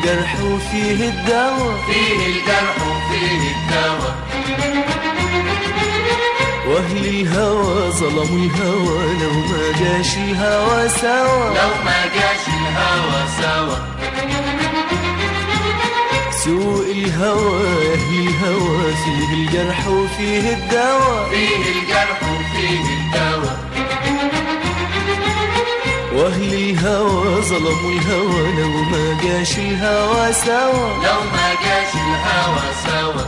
الجرح وفيه الدواء فيه الجرح وفيه الدواء واهل الهوى ظلموا الهوى لو ما جاش الهوى سوا لو ما جاش الهوى سوا سوء الهوى اهل الهوى فيه الجرح وفيه الدواء فيه الجرح وفيه الدواء واهل الهوى ظلموا الهوى لو ما جاش الهوى سوا لو ما جاش الهوى سوا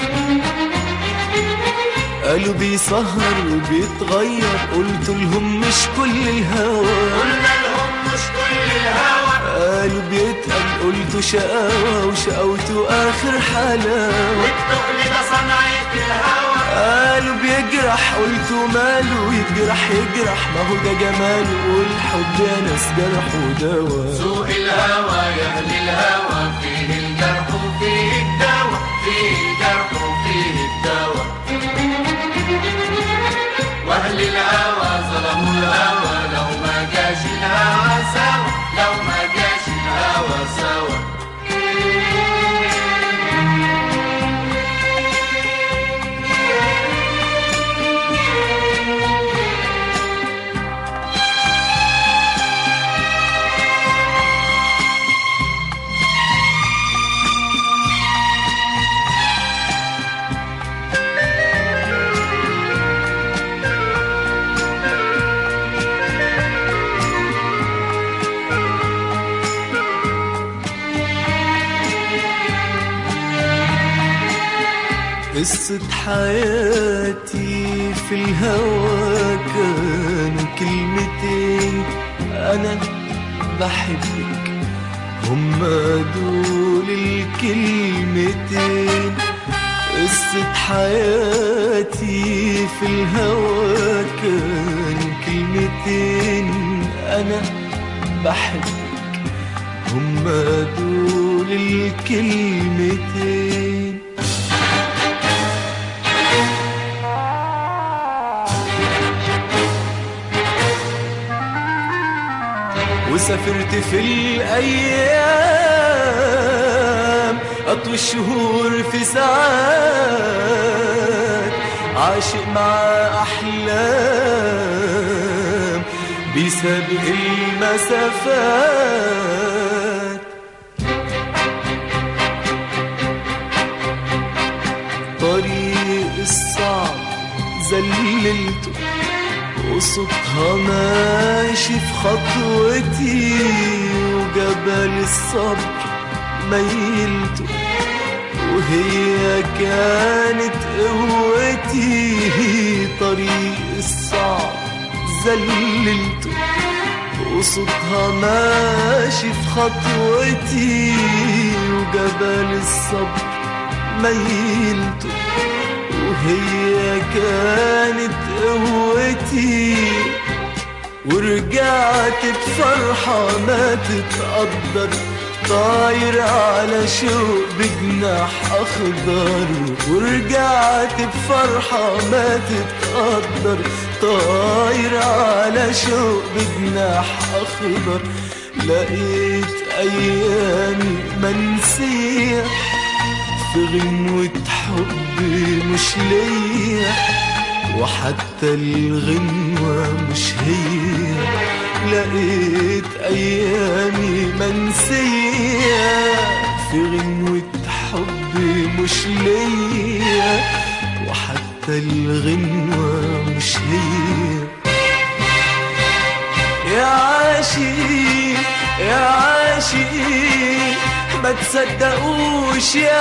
قالوا بيسهر وبيتغير قلت لهم مش كل الهوى قلنا لهم مش كل الهوى قالوا بيتقل قلت شقاوة وشقاوته آخر حلاوة والتقل ده صنعة الهوى قالوا بيجرح قلت ماله يتجرح يجرح ما هو ده جماله والحب يا ناس جرح ودوا سوء الهوى يا اهل الهوى فيه الجرح وفيه الدواء فيه الجرح وفيه الدواء واهل الهوى ظلموا الهوى لو ما جاش الهوى سوا لو ما جاش الهوى سوا قصة حياتي في الهوى كانوا كلمتين أنا بحبك هما دول الكلمتين قصة حياتي في الهوى كانوا كلمتين أنا بحبك هما دول الكلمتين وسافرت في الأيام أطوي الشهور في ساعات عاشق مع أحلام بيسابق المسافات طريق الصعب زللته وصوتها ماشي في خطوتي وجبل الصبر ميلته وهي كانت قوتي طريق الصعب زللته وصوتها ماشي في خطوتي وجبل الصبر ميلته وهي كانت قوتي ورجعت بفرحة ما تتقدر طاير على شوق بجناح أخضر ورجعت بفرحة ما تتقدر طاير على شوق بجناح أخضر لقيت أيامي منسية في غنوة حب مش ليا وحتى الغنوة مش هي لقيت أيامي منسية في غنوة حب مش ليا وحتى الغنوة مش هي يا عاشق يا عاشق ما تصدقوش يا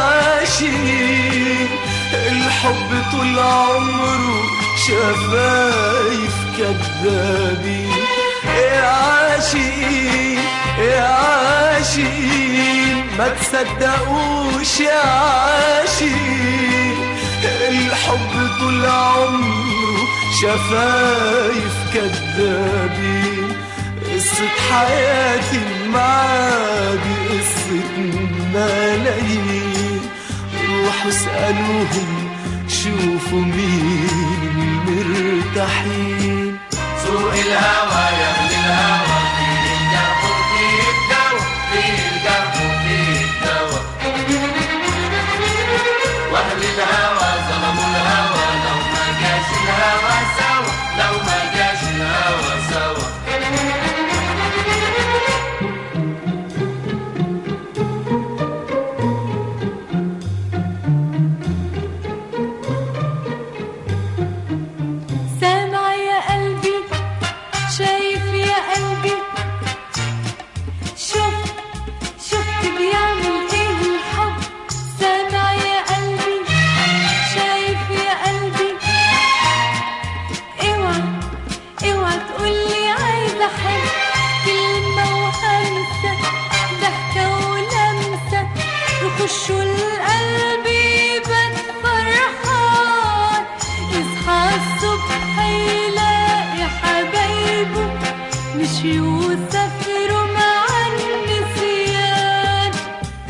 عاشق الحب طول عمره شفايف كدابين يا عاشق يا عاشق ما تصدقوش يا عاشق الحب طول عمره شفايف كدابين قصة حياتي معاك قصة ملايين روحوا اسألوهم شوفوا مين المرتاحين سوق الهوى يا اهل الهوى فيه الجرح وفيه الدواء فيه الجرح وفيه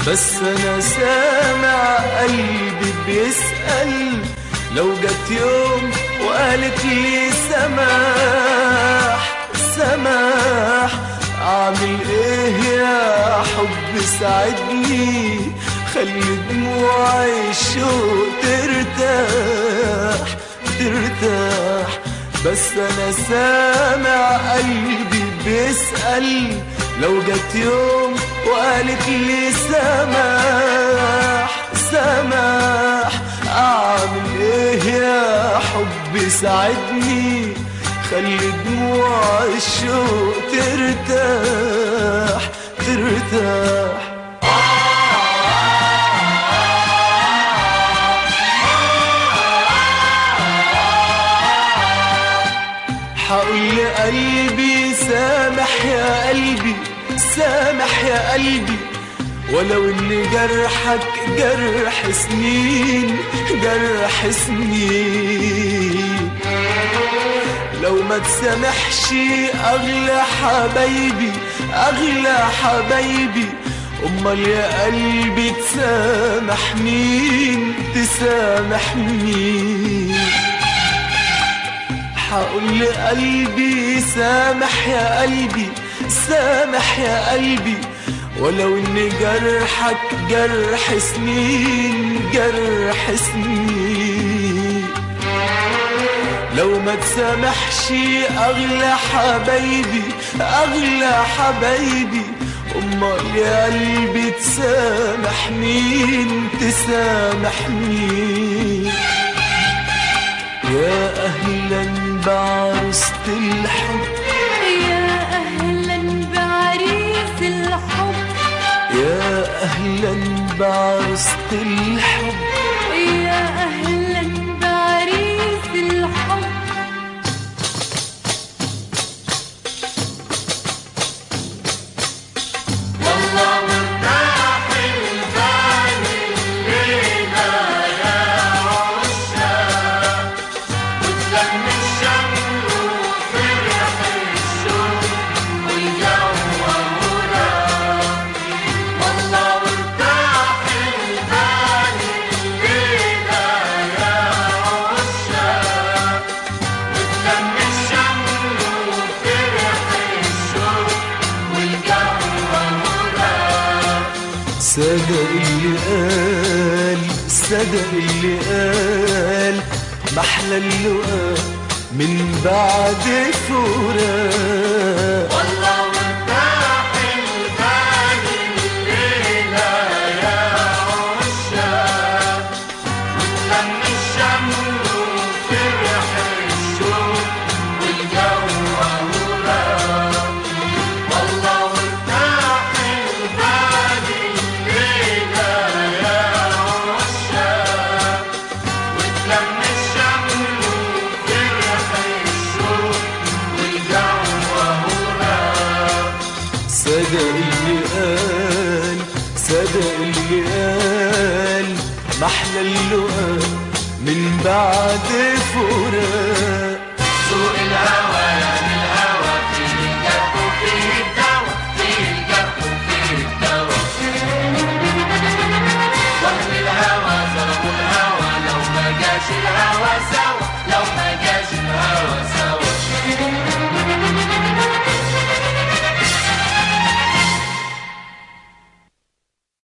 بس انا سامع قلبي بيسأل لو جت يوم وقالت لي سماح سماح اعمل ايه يا حب ساعدني خلي دموع الشوق ترتاح ترتاح بس انا سامع قلبي بيسأل لو جت يوم وقالت لي سماح سماح اعمل ايه يا حب ساعدني خلي دموع الشوق ترتاح ترتاح حقول لقلبي سامح يا قلبي سامح يا قلبي ولو ان جرحك جرح سنين جرح سنين لو ما تسامحش اغلى حبايبي اغلى حبايبي امال يا قلبي تسامح مين تسامح مين حقول لقلبي سامح يا قلبي سامح يا قلبي ولو ان جرحك جرح سنين جرح سنين لو ما تسامحش اغلى حبايبي اغلى حبايبي امال يا قلبي تسامح مين تسامح مين يا اهلا بعروسة الحب يا أهلا بعريس الحب يا اهلا بعروسة الحب يا أهلا بعريس الحب والله مرتاح البال الليلة يا عشاق وتلم الشمل وفرح الشوق والجو وراك والله مرتاح البال الليلة يا عشاق وتلم الشمل وفرح الشوق والجو وراك صدق اللي قال صدق اللي قال محلى اللقاء من بعد فراق والله مرتاح البال الليلة يا عشاق وتلم الشمل وفرح الشوق والجو وراك والله مرتاح البال الليلة يا عشاق وتلم الشمل وفرح الشوق والجو وراك صدق اللي قال صدق اللي قال محلى اللقاء من بعد فراق سوق الهوى يعني الهوى فيه الجرح وفيه الدواء فيه الجرح وفيه الدواء واهل الهوى ظلموا الهوى لو ما جاش الهوى